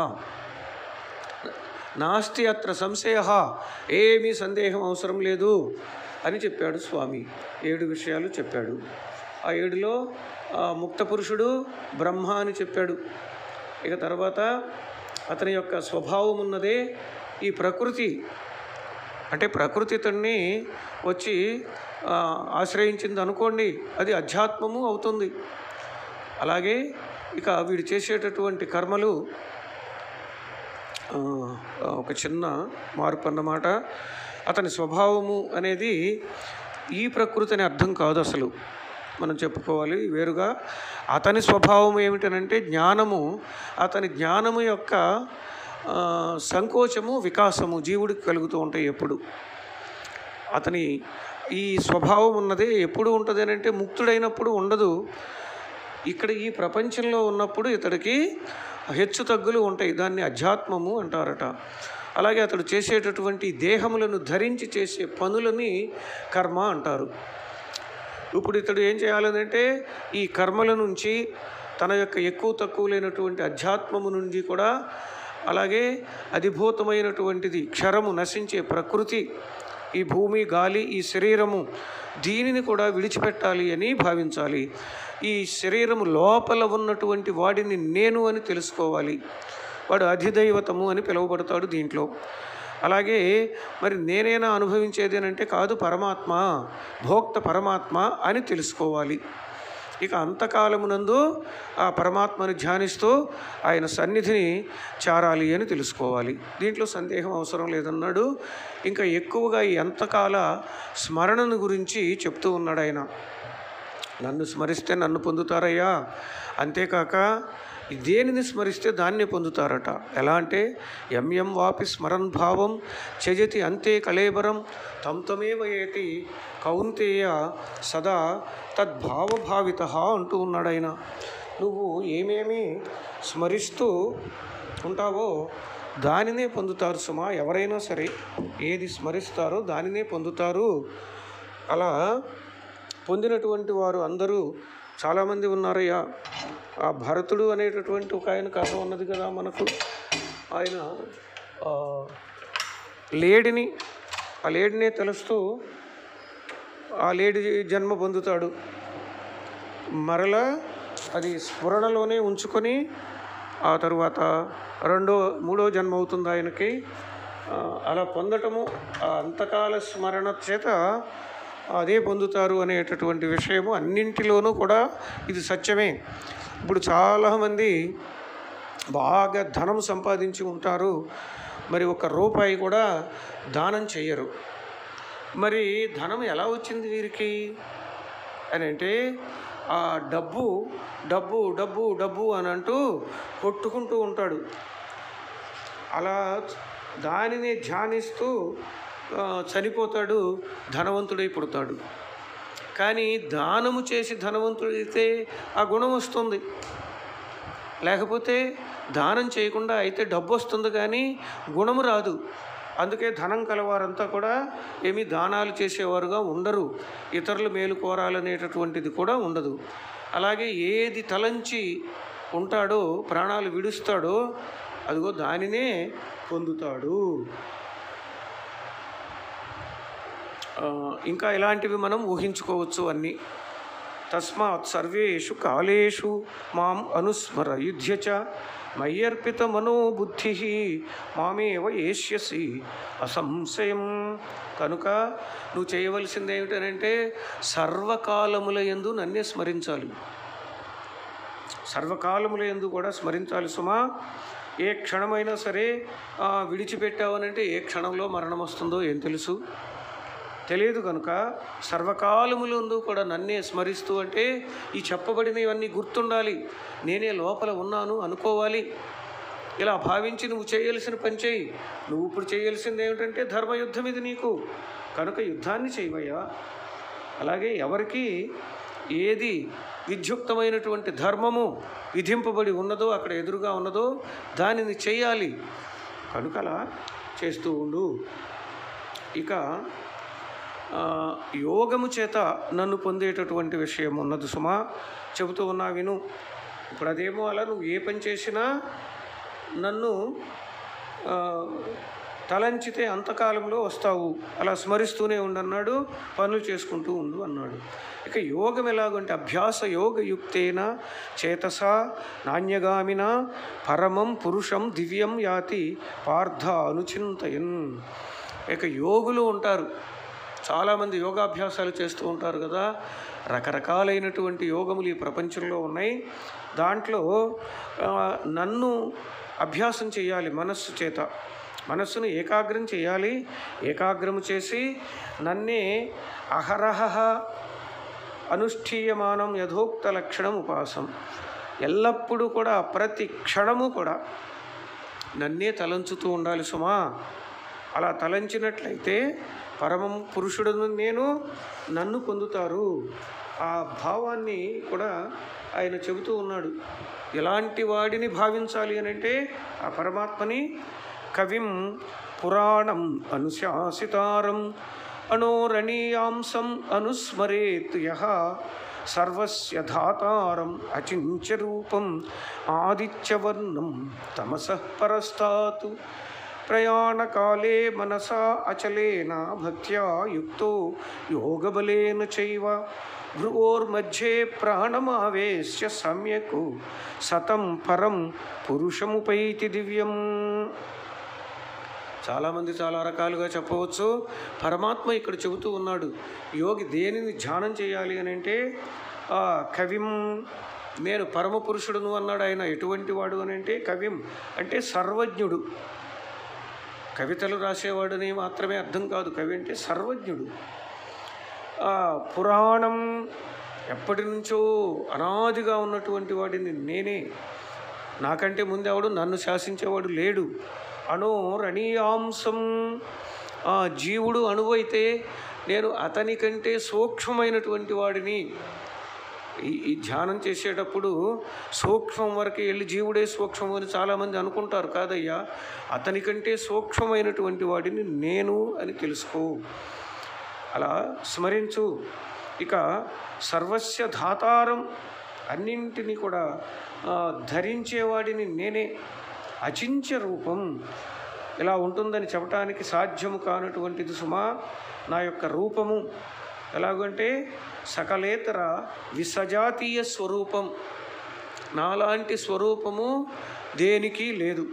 నాస్తి అత్ర సంశయ ఏమీ సందేహం అవసరం లేదు అని చెప్పాడు స్వామి ఏడు విషయాలు చెప్పాడు ఆ ఏడులో ఆ, ముక్త పురుషుడు బ్రహ్మ అని చెప్పాడు ఇక తర్వాత అతని యొక్క స్వభావం ఉన్నదే ఈ ప్రకృతి అంటే ప్రకృతి తన్ని వచ్చి ఆ, ఆశ్రయించింది అనుకోండి అది అధ్యాత్మము అవుతుంది అలాగే ఇక వీడు చేసేటటువంటి కర్మలు ఆ, ఒక చిన్న మార్పు అన్నమాట అతని స్వభావము అనేది ఈ ప్రకృతి అని అర్థం కాదు అసలు మనం చెప్పుకోవాలి వేరుగా అతని స్వభావం ఏమిటనంటే జ్ఞానము అతని జ్ఞానము యొక్క ఆ, సంకోచము వికాసము జీవుడికి కలుగుతూ ఉంటాయి ఎప్పుడు అతని ఈ స్వభావం ఉన్నదే ఎప్పుడు ఉంటుంది అని అంటే ముక్తుడైనప్పుడు ఉండదు ఇక్కడ ఈ ప్రపంచంలో ఉన్నప్పుడు ఇతడికి హెచ్చు తగ్గులు ఉంటాయి దాన్ని అధ్యాత్మము అంటారట అలాగే అతడు చేసేటటువంటి దేహములను ధరించి చేసే పనులని కర్మ అంటారు ఇప్పుడు ఇతడు ఏం చేయాలనంటే ఈ కర్మల నుంచి తన యొక్క ఎక్కువ తక్కువ లేనటువంటి అధ్యాత్మము నుండి కూడా అలాగే అధిభూతమైనటువంటిది క్షరము నశించే ప్రకృతి ఈ భూమి గాలి ఈ శరీరము దీనిని కూడా విడిచిపెట్టాలి అని భావించాలి ఈ శరీరము లోపల ఉన్నటువంటి వాడిని నేను అని తెలుసుకోవాలి వాడు అధిదైవతము అని పిలువబడతాడు దీంట్లో అలాగే మరి నేనేనా అనుభవించేది అని అంటే కాదు పరమాత్మ భోక్త పరమాత్మ అని తెలుసుకోవాలి ఇక అంతకాలమునందు ఆ పరమాత్మను ధ్యానిస్తూ ఆయన సన్నిధిని చేరాలి అని తెలుసుకోవాలి దీంట్లో సందేహం అవసరం లేదన్నాడు ఇంకా ఎక్కువగా ఈ అంతకాల స్మరణను గురించి చెప్తూ ఉన్నాడు ఆయన నన్ను స్మరిస్తే నన్ను పొందుతారయ్యా అంతేకాక దేనిని స్మరిస్తే దాన్ని పొందుతారట ఎలా అంటే ఎం ఎం వాపి స్మరన్ భావం చజతి అంతే కళేబరం తం తమేవ ఏతి కౌంతేయ సదా తద్భావభావిత అంటూ ఉన్నాడు ఆయన నువ్వు ఏమేమి స్మరిస్తూ ఉంటావో దానినే పొందుతారు సుమా ఎవరైనా సరే ఏది స్మరిస్తారో దానినే పొందుతారు అలా పొందినటువంటి వారు అందరూ చాలామంది ఉన్నారయ్యా ఆ భరతుడు అనేటటువంటి ఒక ఆయన కథ ఉన్నది కదా మనకు ఆయన ఆ, లేడిని ఆ లేడినే తెలుస్తూ ఆ లేడి జన్మ పొందుతాడు మరలా అది స్ఫురణలోనే ఉంచుకొని ఆ తరువాత రెండో మూడో జన్మ అవుతుంది ఆయనకి ఆ, అలా పొందటము ఆ అంతకాల స్మరణ చేత అదే పొందుతారు అనేటటువంటి విషయము అన్నింటిలోనూ కూడా ఇది సత్యమే ఇప్పుడు చాలామంది బాగా ధనం సంపాదించి ఉంటారు మరి ఒక రూపాయి కూడా దానం చెయ్యరు మరి ధనం ఎలా వచ్చింది వీరికి అని అంటే ఆ డబ్బు డబ్బు డబ్బు డబ్బు అని అంటూ కొట్టుకుంటూ ఉంటాడు అలా దానిని ధ్యానిస్తూ ఆ, చనిపోతాడు ధనవంతుడై పుడతాడు కానీ దానము చేసి ధనవంతుడైతే ఆ గుణం వస్తుంది లేకపోతే దానం చేయకుండా అయితే డబ్బు వస్తుంది కానీ గుణము రాదు అందుకే ధనం కలవారంతా కూడా ఏమీ దానాలు చేసేవారుగా ఉండరు ఇతరుల మేలు కోరాలనేటటువంటిది కూడా ఉండదు అలాగే ఏది తలంచి ఉంటాడో ప్రాణాలు విడుస్తాడో అదిగో దానినే పొందుతాడు ఆ, ఇంకా ఇలాంటివి మనం ఊహించుకోవచ్చు అన్నీ తస్మాత్ సర్వేషు కాలేషు మాం అనుస్మర యుధ్య చ మయ్యర్పిత మనోబుద్ధి మామేవ ఏష్యసి అసంశయం కనుక నువ్వు చేయవలసింది ఏమిటనంటే సర్వకాలముల యందు నన్నే స్మరించాలి సర్వకాలముల యందు కూడా స్మరించాలి సుమా ఏ క్షణమైనా సరే ఆ, విడిచిపెట్టావనంటే ఏ క్షణంలో మరణం వస్తుందో ఏం తెలుసు తెలియదు కనుక సర్వకాలములందు కూడా నన్నే స్మరిస్తూ అంటే ఈ చెప్పబడినవన్నీ గుర్తుండాలి నేనే లోపల ఉన్నాను అనుకోవాలి ఇలా భావించి నువ్వు చేయాల్సిన పని చేయి నువ్వు ఇప్పుడు చేయాల్సింది ఏమిటంటే ధర్మయుద్ధం ఇది నీకు కనుక యుద్ధాన్ని చేయవయ్యా అలాగే ఎవరికి ఏది విధ్యుక్తమైనటువంటి ధర్మము విధింపబడి ఉన్నదో అక్కడ ఎదురుగా ఉన్నదో దానిని చేయాలి కనుక అలా చేస్తూ ఉండు ఇక ఆ, యోగము చేత నన్ను పొందేటటువంటి విషయం ఉన్నది సుమా చెబుతూ ఉన్నా విను ఇప్పుడు అదేమో అలా నువ్వు ఏ పని చేసినా నన్ను ఆ, తలంచితే అంతకాలంలో వస్తావు అలా స్మరిస్తూనే ఉండన్నాడు పనులు చేసుకుంటూ ఉండు అన్నాడు ఇక యోగం ఎలాగంటే అభ్యాస యోగయుక్తేన చేతస నాణ్యగామిన పరమం పురుషం దివ్యం యాతి పార్థ అనుచింతయన్ ఇక యోగులు ఉంటారు చాలామంది యోగాభ్యాసాలు చేస్తూ ఉంటారు కదా రకరకాలైనటువంటి యోగములు ఈ ప్రపంచంలో ఉన్నాయి దాంట్లో ఆ, నన్ను అభ్యాసం చేయాలి మనస్సు చేత మనస్సును ఏకాగ్రం చేయాలి ఏకాగ్రము చేసి నన్నే అహరహ అనుష్ఠీయమానం యథోక్త లక్షణం ఉపాసం ఎల్లప్పుడూ కూడా ప్రతి క్షణము కూడా నన్నే తలంచుతూ ఉండాలి సుమా అలా తలంచినట్లయితే పరమం పురుషుడును నేను నన్ను పొందుతారు ఆ భావాన్ని కూడా ఆయన చెబుతూ ఉన్నాడు ఎలాంటి వాడిని భావించాలి అని అంటే ఆ పరమాత్మని కవిం పురాణం అనుశాసితారం అనోరణీయాంసం అనుస్మరేత్ యః సర్వస్య ధాతారం అచింత్య రూపం ఆదిత్యవర్ణం తమసః పరస్తాత్ ప్రయాణకాలే మనసా అచలేన భక్త్యా యుక్తో యోగబలేన చైవ భ్రువోర్మధ్యే ప్రాణమావేశ్య సమ్యక్ సతం పరం పురుషముపైతి దివ్యం చాలామంది చాలా రకాలుగా చెప్పవచ్చు పరమాత్మ ఇక్కడ చెబుతూ ఉన్నాడు యోగి దేనిని ధ్యానం చేయాలి అని అంటే ఆ, కవిం నేను పరమ పురుషుడును అన్నాడు ఆయన ఎటువంటి వాడు అని అంటే కవిం అంటే సర్వజ్ఞుడు కవితలు రాసేవాడని మాత్రమే అర్థం కాదు కవి అంటే సర్వజ్ఞుడు ఆ, పురాణం ఎప్పటి నుంచో అనాదిగా ఉన్నటువంటి వాడిని నేనే నాకంటే ముందెవడు నన్ను శాసించేవాడు లేడు అణు రణీయాంశం ఆ జీవుడు అణువైతే నేను అతని కంటే సూక్ష్మమైనటువంటి వాడిని ఈ ఈ ధ్యానం చేసేటప్పుడు సూక్ష్మం వరకు వెళ్ళి జీవుడే సూక్ష్మం అని చాలామంది అనుకుంటారు కాదయ్యా అతని కంటే సూక్ష్మమైనటువంటి వాడిని నేను అని తెలుసుకో అలా స్మరించు ఇక సర్వస్య ధాతారం అన్నింటినీ కూడా ఆ, ధరించేవాడిని నేనే అచించ రూపం ఇలా ఉంటుందని చెప్పటానికి సాధ్యము కానటువంటిది సుమా నా యొక్క రూపము ఎలాగంటే సకలేతర విసజాతీయ స్వరూపం నాలాంటి స్వరూపము దేనికి లేదు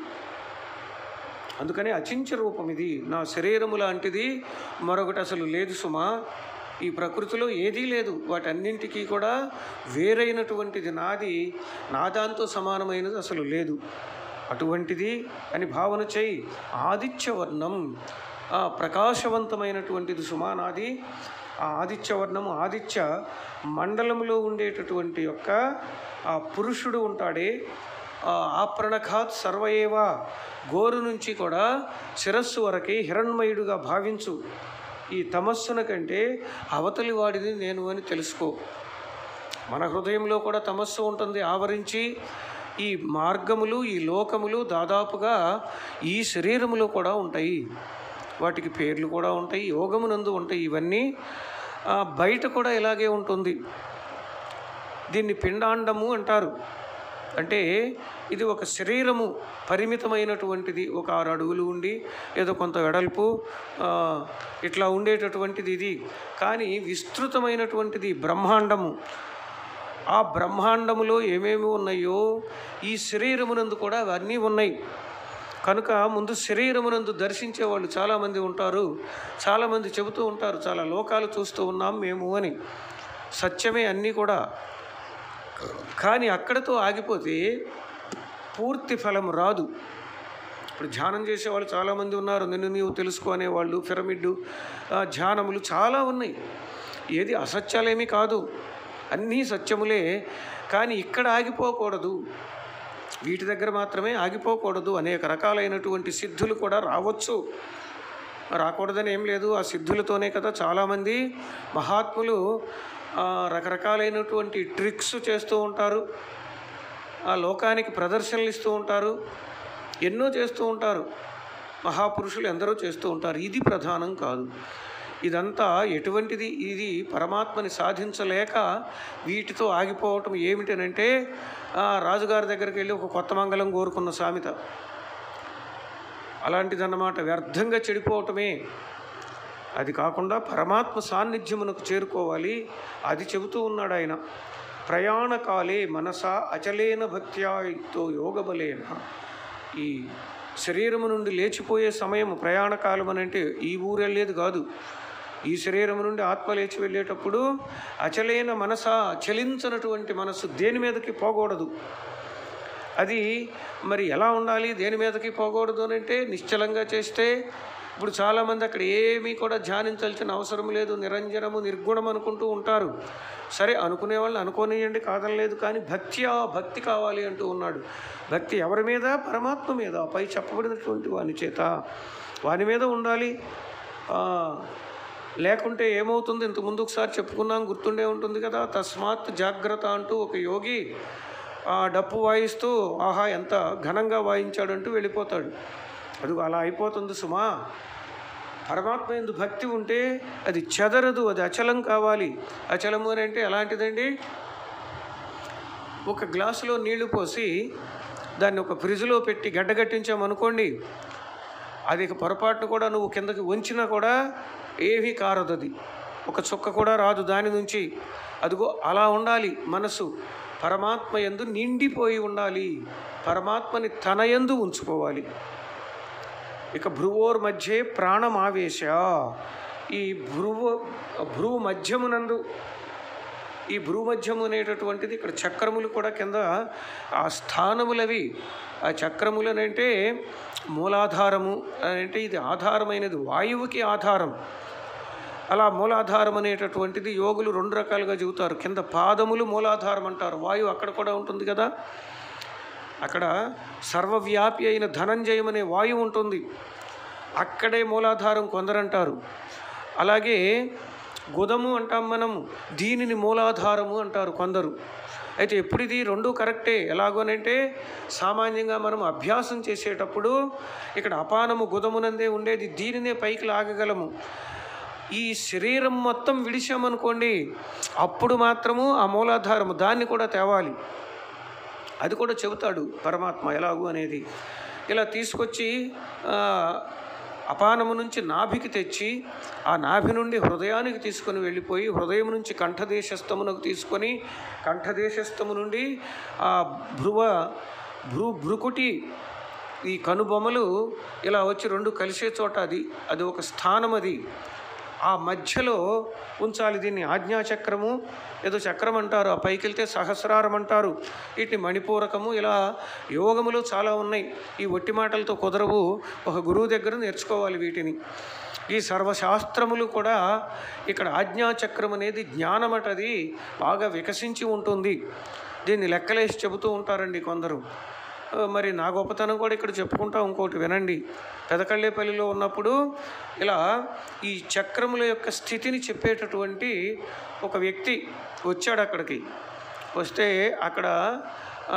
అందుకని అచించ రూపం ఇది నా శరీరము లాంటిది మరొకటి అసలు లేదు సుమా ఈ ప్రకృతిలో ఏదీ లేదు వాటన్నింటికీ కూడా వేరైనటువంటిది నాది నా దాంతో సమానమైనది అసలు లేదు అటువంటిది అని భావన చేయి ఆదిత్యవర్ణం ఆ ప్రకాశవంతమైనటువంటిది సుమా నాది ఆ ఆదిత్యవర్ణము ఆదిత్య మండలంలో ఉండేటటువంటి యొక్క ఆ పురుషుడు ఉంటాడే ఆ ఆప్రణఖాత్ సర్వయేవ గోరు నుంచి కూడా శిరస్సు వరకే హిరణ్మయుడుగా భావించు ఈ తమస్సున కంటే అవతలి వాడిని నేను అని తెలుసుకో మన హృదయంలో కూడా తమస్సు ఉంటుంది ఆవరించి ఈ మార్గములు ఈ లోకములు దాదాపుగా ఈ శరీరములో కూడా ఉంటాయి వాటికి పేర్లు కూడా ఉంటాయి యోగమునందు ఉంటాయి ఇవన్నీ ఆ, బయట కూడా ఇలాగే ఉంటుంది దీన్ని పిండాండము అంటారు అంటే ఇది ఒక శరీరము పరిమితమైనటువంటిది ఒక ఆరు అడుగులు ఉండి ఏదో కొంత వెడల్పు ఆ, ఇట్లా ఉండేటటువంటిది ఇది కానీ విస్తృతమైనటువంటిది బ్రహ్మాండము ఆ బ్రహ్మాండములో ఏమేమి ఉన్నాయో ఈ శరీరమునందు కూడా అవన్నీ ఉన్నాయి కనుక ముందు శరీరమునందు దర్శించే వాళ్ళు చాలామంది ఉంటారు చాలామంది చెబుతూ ఉంటారు చాలా లోకాలు చూస్తూ ఉన్నాం మేము అని సత్యమే అన్నీ కూడా కానీ అక్కడతో ఆగిపోతే పూర్తి ఫలం రాదు ఇప్పుడు ధ్యానం చేసేవాళ్ళు చాలామంది ఉన్నారు నిన్ను నీవు తెలుసుకునే వాళ్ళు పిరమిడ్ ఆ, ధ్యానములు చాలా ఉన్నాయి ఏది అసత్యాలేమీ కాదు అన్నీ సత్యములే కానీ ఇక్కడ ఆగిపోకూడదు వీటి దగ్గర మాత్రమే ఆగిపోకూడదు అనేక రకాలైనటువంటి సిద్ధులు కూడా రావచ్చు రాకూడదని ఏం లేదు ఆ సిద్ధులతోనే కదా చాలామంది మహాత్ములు ఆ, రకరకాలైనటువంటి ట్రిక్స్ చేస్తూ ఉంటారు ఆ లోకానికి ప్రదర్శనలు ఇస్తూ ఉంటారు ఎన్నో చేస్తూ ఉంటారు మహాపురుషులు ఎందరో చేస్తూ ఉంటారు ఇది ప్రధానం కాదు ఇదంతా ఎటువంటిది ఇది పరమాత్మని సాధించలేక వీటితో ఆగిపోవటం ఏమిటనంటే ఆ, రాజుగారి దగ్గరికి వెళ్ళి ఒక కొత్త మంగళం కోరుకున్న సామెత అలాంటిదన్నమాట వ్యర్థంగా చెడిపోవటమే అది కాకుండా పరమాత్మ సాన్నిధ్యమునకు చేరుకోవాలి అది చెబుతూ ఉన్నాడు ఆయన ప్రయాణకాలే మనస అచలేన భక్త్యాయుక్తో యోగబలేన ఈ శరీరము నుండి లేచిపోయే సమయం ప్రయాణకాలం అని అంటే ఈ ఊరు వెళ్ళేది కాదు ఈ శరీరం నుండి ఆత్మ లేచి వెళ్ళేటప్పుడు అచలేన మనస చలించనటువంటి మనసు దేని మీదకి పోకూడదు అది మరి ఎలా ఉండాలి దేని మీదకి పోకూడదు అని అంటే నిశ్చలంగా చేస్తే ఇప్పుడు చాలామంది అక్కడ ఏమీ కూడా ధ్యానించాల్సిన అవసరం లేదు నిరంజనము నిర్గుణం అనుకుంటూ ఉంటారు సరే అనుకునే వాళ్ళని అనుకోనియండి కాదనలేదు కానీ భక్తి ఆ భక్తి కావాలి అంటూ ఉన్నాడు భక్తి ఎవరి మీద పరమాత్మ మీద పై చెప్పబడినటువంటి వాని చేత వాని మీద ఉండాలి ఆ, లేకుంటే ఏమవుతుంది ఇంత ముందు ఒకసారి చెప్పుకున్నాం గుర్తుండే ఉంటుంది కదా తస్మాత్ జాగ్రత్త అంటూ ఒక యోగి ఆ డప్పు వాయిస్తూ ఆహా ఎంత ఘనంగా వాయించాడంటూ వెళ్ళిపోతాడు అది అలా అయిపోతుంది సుమా పరమాత్మ ఎందు భక్తి ఉంటే అది చెదరదు అది అచలం కావాలి అచలము అని అంటే ఎలాంటిదండి ఒక గ్లాసులో నీళ్లు పోసి దాన్ని ఒక ఫ్రిడ్జ్లో పెట్టి గడ్డగట్టించామనుకోండి అది ఇక పొరపాటును కూడా నువ్వు కిందకి వంచినా కూడా ఏమీ కారదు అది ఒక చుక్క కూడా రాదు దాని నుంచి అదిగో అలా ఉండాలి మనసు పరమాత్మ యందు నిండిపోయి ఉండాలి పరమాత్మని తన యందు ఉంచుకోవాలి ఇక భ్రువోర్ మధ్యే ప్రాణమావేశ ఈ భ్రువు భ్రువు మధ్యమునందు ఈ భ్రూమధ్యము అనేటటువంటిది ఇక్కడ చక్రములు కూడా కింద ఆ స్థానములవి ఆ చక్రములు అని అంటే మూలాధారము అని అంటే ఇది ఆధారమైనది వాయువుకి ఆధారం అలా మూలాధారం అనేటటువంటిది యోగులు రెండు రకాలుగా చెబుతారు కింద పాదములు మూలాధారం అంటారు వాయువు అక్కడ కూడా ఉంటుంది కదా అక్కడ సర్వవ్యాపి అయిన ధనంజయం అనే వాయువు ఉంటుంది అక్కడే మూలాధారం కొందరంటారు అలాగే గుదము అంటాం మనము దీనిని మూలాధారము అంటారు కొందరు అయితే ఎప్పుడు ఇది రెండు కరెక్టే ఎలాగోనంటే సామాన్యంగా మనం అభ్యాసం చేసేటప్పుడు ఇక్కడ అపానము గుదమునందే ఉండేది దీనినే పైకి లాగగలము ఈ శరీరం మొత్తం విడిచామనుకోండి అప్పుడు మాత్రము ఆ మూలాధారము దాన్ని కూడా తేవాలి అది కూడా చెబుతాడు పరమాత్మ ఎలాగు అనేది ఇలా తీసుకొచ్చి ఆ, అపానము నుంచి నాభికి తెచ్చి ఆ నాభి నుండి హృదయానికి తీసుకొని వెళ్ళిపోయి హృదయం నుంచి కంఠదేశస్థమునకు తీసుకొని కంఠదేశస్థము నుండి ఆ భ్రువ భ్రు భ్రుకుటి ఈ కనుబొమ్మలు ఇలా వచ్చి రెండు కలిసే చోట అది అది ఒక స్థానం అది ఆ మధ్యలో ఉంచాలి దీన్ని ఆజ్ఞాచక్రము ఏదో చక్రం అంటారు ఆ పైకి వెళ్తే సహస్రారం అంటారు వీటిని మణిపూరకము ఇలా యోగములు చాలా ఉన్నాయి ఈ ఒట్టి మాటలతో కుదరవు ఒక గురువు దగ్గర నేర్చుకోవాలి వీటిని ఈ సర్వశాస్త్రములు కూడా ఇక్కడ ఆజ్ఞాచక్రం అనేది జ్ఞానమటది బాగా వికసించి ఉంటుంది దీన్ని లెక్కలేసి చెబుతూ ఉంటారండి కొందరు ఆ, మరి నా గొప్పతనం కూడా ఇక్కడ చెప్పుకుంటా ఇంకోటి వినండి పెదకళ్ళేపల్లిలో ఉన్నప్పుడు ఇలా ఈ చక్రముల యొక్క స్థితిని చెప్పేటటువంటి ఒక వ్యక్తి వచ్చాడు అక్కడికి వస్తే అక్కడ ఆ,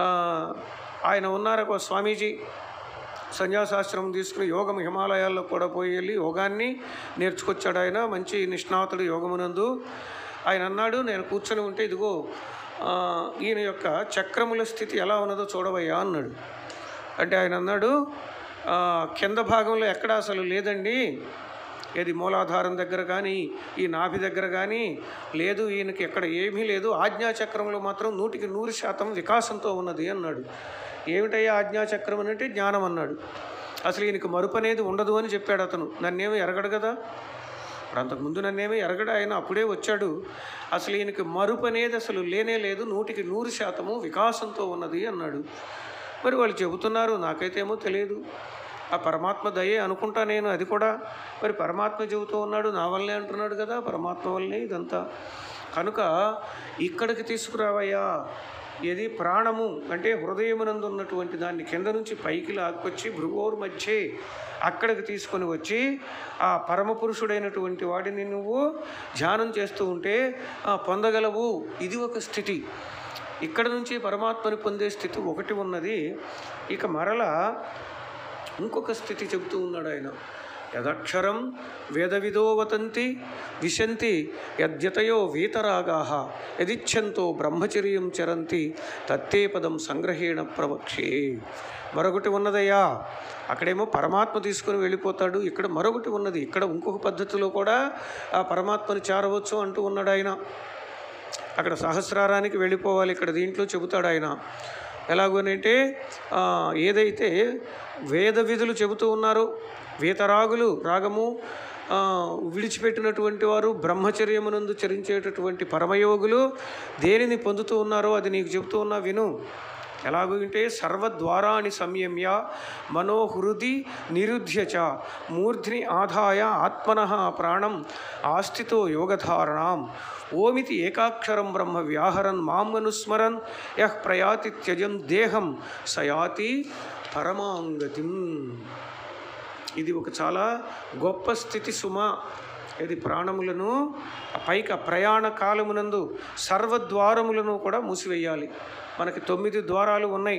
ఆయన ఉన్నారు ఒక స్వామీజీ సన్యాసాశ్రమం తీసుకుని యోగం హిమాలయాల్లో కూడా పోయి వెళ్ళి యోగాన్ని నేర్చుకొచ్చాడు ఆయన మంచి నిష్ణాతుడు యోగమునందు ఆయన అన్నాడు నేను కూర్చొని ఉంటే ఇదిగో ఆ, ఈయన యొక్క చక్రముల స్థితి ఎలా ఉన్నదో చూడవయ్యా అన్నాడు అంటే ఆయన అన్నాడు "ఆ, కింద భాగంలో ఎక్కడ అసలు లేదండి ఏది మూలాధారం దగ్గర కానీ ఈ నాభి దగ్గర కానీ లేదు ఈయనకి ఎక్కడ ఏమీ లేదు ఆజ్ఞాచక్రంలో మాత్రం నూటికి నూరు శాతం వికాసంతో ఉన్నది అన్నాడు ఏమిటయ్యా ఆజ్ఞాచక్రం అంటే జ్ఞానం అన్నాడు అసలు ఈయనకి మరుపు అనేది ఉండదు అని చెప్పాడు అతను నన్నేమీ ఎరగడు కదా ఇప్పుడు అంతకుముందు నన్నేమీ ఎరగడు ఆయన అప్పుడే వచ్చాడు అసలు ఈయనకి మరుపు అనేది అసలు లేనే లేదు నూటికి నూరు శాతము వికాసంతో ఉన్నది అన్నాడు మరి వాళ్ళు చెబుతున్నారు నాకైతే ఏమో తెలియదు ఆ పరమాత్మ దయే అనుకుంటా నేను అది కూడా మరి పరమాత్మ చెబుతూ ఉన్నాడు నా వల్లే అంటున్నాడు కదా పరమాత్మ వల్లనే ఇదంతా కనుక ఇక్కడికి తీసుకురావయ్యా ఏది ప్రాణము అంటే హృదయమునందు ఉన్నటువంటి దాన్ని కింద నుంచి పైకి లాక్కొచ్చి భృగోరు మధ్యే అక్కడికి తీసుకొని వచ్చి ఆ పరమ పురుషుడైనటువంటి వాడిని నువ్వు ధ్యానం చేస్తూ ఉంటే ఆ, పొందగలవు ఇది ఒక స్థితి ఇక్కడ నుంచి పరమాత్మని పొందే స్థితి ఒకటి ఉన్నది ఇక మరలా ఇంకొక స్థితి చెబుతూ ఉన్నాడు ఆయన యదక్షరం వేదవిదో వతంతి విశంతి యద్యతయో వీతరాగా యదిచ్ఛంతో బ్రహ్మచర్యం చరంతి తత్తే పదం సంగ్రహేణ ప్రవక్షే మరొకటి ఉన్నదయ్యా అక్కడేమో పరమాత్మ తీసుకుని వెళ్ళిపోతాడు ఇక్కడ మరొకటి ఉన్నది ఇక్కడ ఇంకొక పద్ధతిలో కూడా ఆ పరమాత్మని చేరవచ్చు అంటూ ఉన్నాడు ఆయన అక్కడ సహస్రారానికి వెళ్ళిపోవాలి ఇక్కడ దీంట్లో చెబుతాడు ఆయన ఎలాగోనంటే ఆ, ఏదైతే వేద విధులు చెబుతూ ఉన్నారో వేతరాగులు రాగము ఆ, విడిచిపెట్టినటువంటి వారు బ్రహ్మచర్యమునందు చరించేటటువంటి పరమయోగులు దేనిని పొందుతూ ఉన్నారో అది నీకు చెబుతూ ఉన్నా విను ఎలాగంటే సర్వద్వారాణి సంయమ్య మనోహృది నిరుధ్య చ మూర్ధ్ని ఆదాయ ఆత్మన ప్రాణం ఆస్థితో యోగధారణం ఓమితి ఏకాక్షరం బ్రహ్మ వ్యాహరన్ మాం అనుస్మరన్ యః ప్రయాతి త్యజం దేహం సయాతి పరమాంగతిం ఇది ఒక చాలా గొప్ప స్థితి సుమ ఇది ప్రాణములను ఆ పైకి ఆ ప్రయాణ కాలమునందు సర్వద్వారములను కూడా మూసివేయాలి మనకి తొమ్మిది ద్వారాలు ఉన్నాయి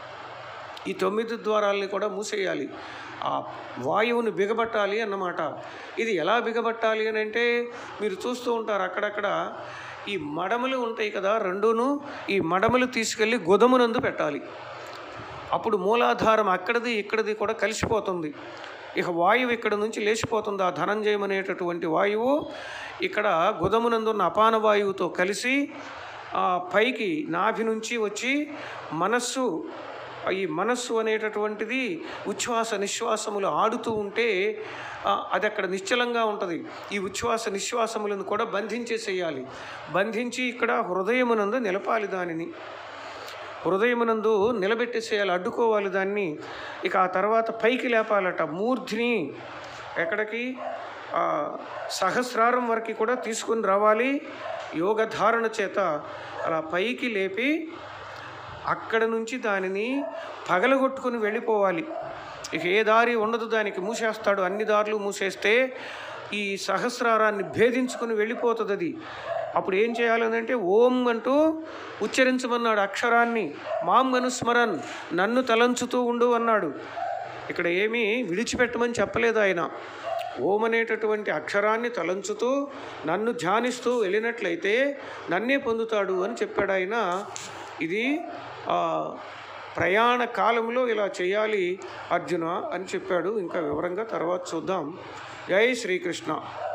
ఈ తొమ్మిది ద్వారాలని కూడా మూసేయాలి ఆ వాయువుని బిగబట్టాలి అన్నమాట ఇది ఎలా బిగబట్టాలి అని అంటే మీరు చూస్తూ ఉంటారు అక్కడక్కడ ఈ మడమలు ఉంటాయి కదా రెండును ఈ మడమలు తీసుకెళ్ళి గొదమునందు పెట్టాలి అప్పుడు మూలాధారం అక్కడిది ఇక్కడిది కూడా కలిసిపోతుంది ఇక వాయువు ఇక్కడ నుంచి లేచిపోతుంది ఆ ధనంజయం అనేటటువంటి వాయువు ఇక్కడ గుదమునందున్న అపాన వాయువుతో కలిసి ఆ పైకి నాభి నుంచి వచ్చి మనస్సు ఈ మనస్సు అనేటటువంటిది ఉచ్ఛ్వాస నిశ్వాసములు ఆడుతూ ఉంటే ఆ, అది అక్కడ నిశ్చలంగా ఉంటుంది ఈ ఉచ్ఛ్వాస నిశ్వాసములను కూడా బంధించేసేయాలి బంధించి ఇక్కడ హృదయమునందు నిలపాలి దానిని హృదయమునందు నిలబెట్టేసేయాలి అడ్డుకోవాలి దాన్ని ఇక ఆ తర్వాత పైకి లేపాలట మూర్ధిని ఎక్కడికి ఆ, సహస్రారం వరకు కూడా తీసుకుని రావాలి యోగ ధారణ చేత అలా పైకి లేపి అక్కడ నుంచి దానిని పగలగొట్టుకుని వెళ్ళిపోవాలి ఇక ఏ దారి ఉండదు దానికి మూసేస్తాడు అన్ని దారులు మూసేస్తే ఈ సహస్రారాన్ని భేదించుకుని వెళ్ళిపోతుంది అది అప్పుడు ఏం చేయాలనంటే ఓం అంటూ ఉచ్చరించమన్నాడు అక్షరాన్ని మాం అనుస్మరన్ నన్ను తలంచుతూ ఉండు అన్నాడు ఇక్కడ ఏమీ విడిచిపెట్టమని చెప్పలేదు ఆయన ఓం అనేటటువంటి అక్షరాన్ని తలంచుతూ నన్ను ధ్యానిస్తూ వెళ్ళినట్లయితే నన్నే పొందుతాడు అని చెప్పాడు ఆయన ఇది ఆ, ప్రయాణ కాలంలో ఇలా చేయాలి అర్జున అని చెప్పాడు ఇంకా వివరంగా తర్వాత చూద్దాం జై శ్రీకృష్ణ